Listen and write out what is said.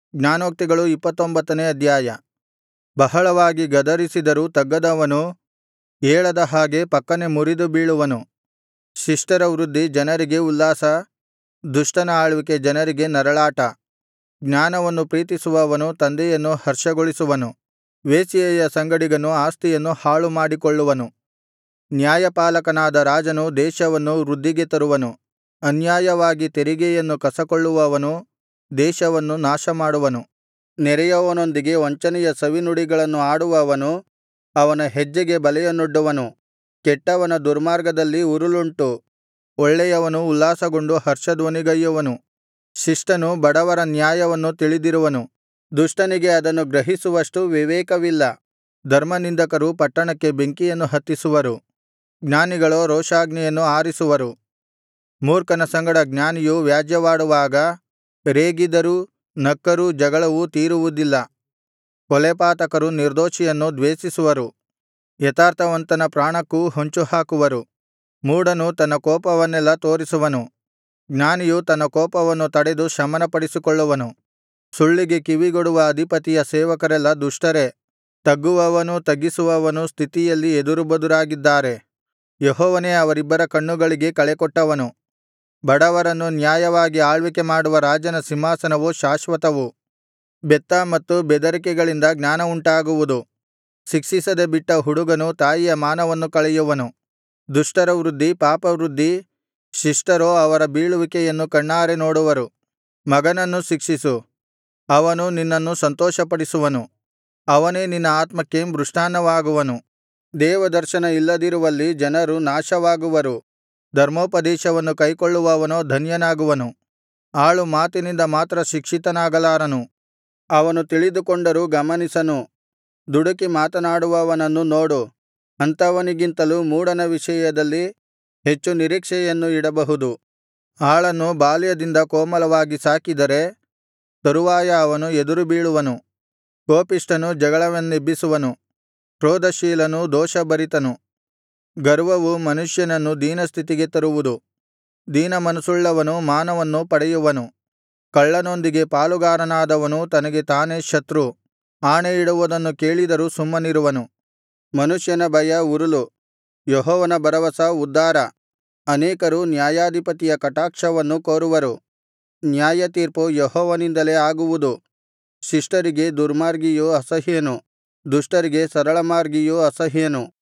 ಜ್ಞಾನೋಕ್ತಿಗಳು ಇಪ್ಪತ್ತೊಂಬತ್ತನೇ ಅಧ್ಯಾಯ ಬಹಳವಾಗಿ ಗದರಿಸಿದರೂ ತಗ್ಗದವನು ಏಳದ ಹಾಗೆ ಫಕ್ಕನೆ ಮುರಿದು ಬೀಳುವನು ಶಿಷ್ಟರ ವೃದ್ಧಿ ಜನರಿಗೆ ಉಲ್ಲಾಸ ದುಷ್ಟನ ಆಳ್ವಿಕೆ ಜನರಿಗೆ ನರಳಾಟ ಜ್ಞಾನವನ್ನು ಪ್ರೀತಿಸುವವನು ತಂದೆಯನ್ನು ಹರ್ಷಗೊಳಿಸುವನು ವೇಶ್ಯೆಯ ಸಂಗಡಿಗನು ಆಸ್ತಿಯನ್ನು ಹಾಳುಮಾಡಿಕೊಳ್ಳುವನು ನ್ಯಾಯಪಾಲಕನಾದ ರಾಜನು ದೇಶವನ್ನು ವೃದ್ಧಿಗೆ ತರುವನು ಅನ್ಯಾಯವಾಗಿ ತೆರಿಗೆಯನ್ನು ಕಸಕೊಳ್ಳುವವನು ದೇಶವನ್ನು ನಾಶಮಾಡುವನು ನೆರೆಯವನೊಂದಿಗೆ ವಂಚನೆಯ ಸವಿನುಡಿಗಳನ್ನು ಆಡುವವನು ಅವನ ಹೆಜ್ಜೆಗೆ ಬಲೆಯನ್ನೊಡ್ಡುವನು ಕೆಟ್ಟವನ ದುರ್ಮಾರ್ಗದಲ್ಲಿ ಉರುಲುಂಟು ಒಳ್ಳೆಯವನು ಉಲ್ಲಾಸಗೊಂಡು ಹರ್ಷಧ್ವನಿಗೈಯುವನು ಶಿಷ್ಟನು ಬಡವರ ನ್ಯಾಯವನ್ನು ತಿಳಿದಿರುವನು ದುಷ್ಟನಿಗೆ ಅದನ್ನು ಗ್ರಹಿಸುವಷ್ಟು ವಿವೇಕವಿಲ್ಲ ಧರ್ಮನಿಂದಕರು ಪಟ್ಟಣಕ್ಕೆ ಬೆಂಕಿಯನ್ನು ಹತ್ತಿಸುವರು ಜ್ಞಾನಿಗಳೋ ರೋಷಾಗ್ನಿಯನ್ನು ಆರಿಸುವರು ಮೂರ್ಖನ ಸಂಗಡ ಜ್ಞಾನಿಯು ವ್ಯಾಜ್ಯವಾಡುವಾಗ ರೇಗಿದರೂ ನಕ್ಕರೂ ಜಗಳವು ತೀರುವುದಿಲ್ಲ ಕೊಲೆಪಾತಕರು ನಿರ್ದೋಷಿಯನ್ನು ದ್ವೇಷಿಸುವರು ಯಥಾರ್ಥವಂತನ ಪ್ರಾಣಕ್ಕೂ ಹೊಂಚುಹಾಕುವರು ಮೂಢನು ತನ್ನ ಕೋಪವನ್ನೆಲ್ಲಾ ತೋರಿಸುವನು ಜ್ಞಾನಿಯು ತನ್ನ ಕೋಪವನ್ನು ತಡೆದು ಶಮನಪಡಿಸಿಕೊಳ್ಳುವನು ಸುಳ್ಳಿಗೆ ಕಿವಿಗೊಡುವ ಅಧಿಪತಿಯ ಸೇವಕರೆಲ್ಲಾ ದುಷ್ಟರೇ ತಗ್ಗುವವನೂ ತಗ್ಗಿಸುವವನೂ ಸ್ಥಿತಿಯಲ್ಲಿ ಎದುರುಬದುರಾಗಿದ್ದಾರೆ ಯೆಹೋವನೇ ಅವರಿಬ್ಬರ ಕಣ್ಣುಗಳಿಗೆ ಕಳೆಕೊಟ್ಟವನು ಬಡವರನ್ನು ನ್ಯಾಯವಾಗಿ ಆಳ್ವಿಕೆ ಮಾಡುವ ರಾಜನ ಸಿಂಹಾಸನವು ಶಾಶ್ವತವು ಬೆತ್ತ ಮತ್ತು ಬೆದರಿಕೆಗಳಿಂದ ಜ್ಞಾನವುಂಟಾಗುವುದು ಶಿಕ್ಷಿಸದೆ ಬಿಟ್ಟ ಹುಡುಗನು ತಾಯಿಯ ಮಾನವನ್ನು ಕಳೆಯುವನು ದುಷ್ಟರ ವೃದ್ಧಿ ಪಾಪವೃದ್ಧಿ ಶಿಷ್ಟರೋ ಅವರ ಬೀಳುವಿಕೆಯನ್ನು ಕಣ್ಣಾರೆ ನೋಡುವರು ಮಗನನ್ನು ಶಿಕ್ಷಿಸು ಅವನು ನಿನ್ನನ್ನು ಸಂತೋಷಪಡಿಸುವನು ಅವನೇ ನಿನ್ನ ಆತ್ಮಕ್ಕೆ ಮೃಷ್ಟಾನ್ನವಾಗುವನು ದೇವದರ್ಶನ ಇಲ್ಲದಿರುವಲ್ಲಿ ಜನರು ನಾಶವಾಗುವರು ಧರ್ಮೋಪದೇಶವನ್ನು ಕೈಕೊಳ್ಳುವವನೋ ಧನ್ಯನಾಗುವನು ಆಳು ಮಾತಿನಿಂದ ಮಾತ್ರ ಶಿಕ್ಷಿತನಾಗಲಾರನು ಅವನು ತಿಳಿದುಕೊಂಡರೂ ಗಮನಿಸನು ದುಡುಕಿ ಮಾತನಾಡುವವನನ್ನು ನೋಡು ಅಂಥವನಿಗಿಂತಲೂ ಮೂಢನ ವಿಷಯದಲ್ಲಿ ಹೆಚ್ಚು ನಿರೀಕ್ಷೆಯನ್ನು ಇಡಬಹುದು ಆಳನ್ನು ಬಾಲ್ಯದಿಂದ ಕೋಮಲವಾಗಿ ಸಾಕಿದರೆ ತರುವಾಯ ಅವನು ಎದುರುಬೀಳುವನು ಕೋಪಿಷ್ಠನು ಜಗಳವನ್ನೆಬ್ಬಿಸುವನು ಕ್ರೋಧಶೀಲನು ದೋಷಭರಿತನು ಗರ್ವವು ಮನುಷ್ಯನನ್ನು ದೀನಸ್ಥಿತಿಗೆ ತರುವುದು ದೀನಮನಸ್ಸುಳ್ಳವನು ಮಾನವನ್ನು ಪಡೆಯುವನು ಕಳ್ಳನೊಂದಿಗೆ ಪಾಲುಗಾರನಾದವನು ತನಗೆ ತಾನೇ ಶತ್ರು ಆಣೆಯಿಡುವುದನ್ನು ಕೇಳಿದರೂ ಸುಮ್ಮನಿರುವನು ಮನುಷ್ಯನ ಭಯ ಉರುಲು ಯೆಹೋವನ ಭರವಸ ಉದ್ಧಾರ ಅನೇಕರು ನ್ಯಾಯಾಧಿಪತಿಯ ಕಟಾಕ್ಷವನ್ನು ಕೋರುವರು ನ್ಯಾಯತೀರ್ಪು ಯೆಹೋವನಿಂದಲೇ ಆಗುವುದು ಶಿಷ್ಟರಿಗೆ ದುರ್ಮಾರ್ಗಿಯು ಅಸಹ್ಯನು ದುಷ್ಟರಿಗೆ ಸರಳಮಾರ್ಗಿಯು ಅಸಹ್ಯನು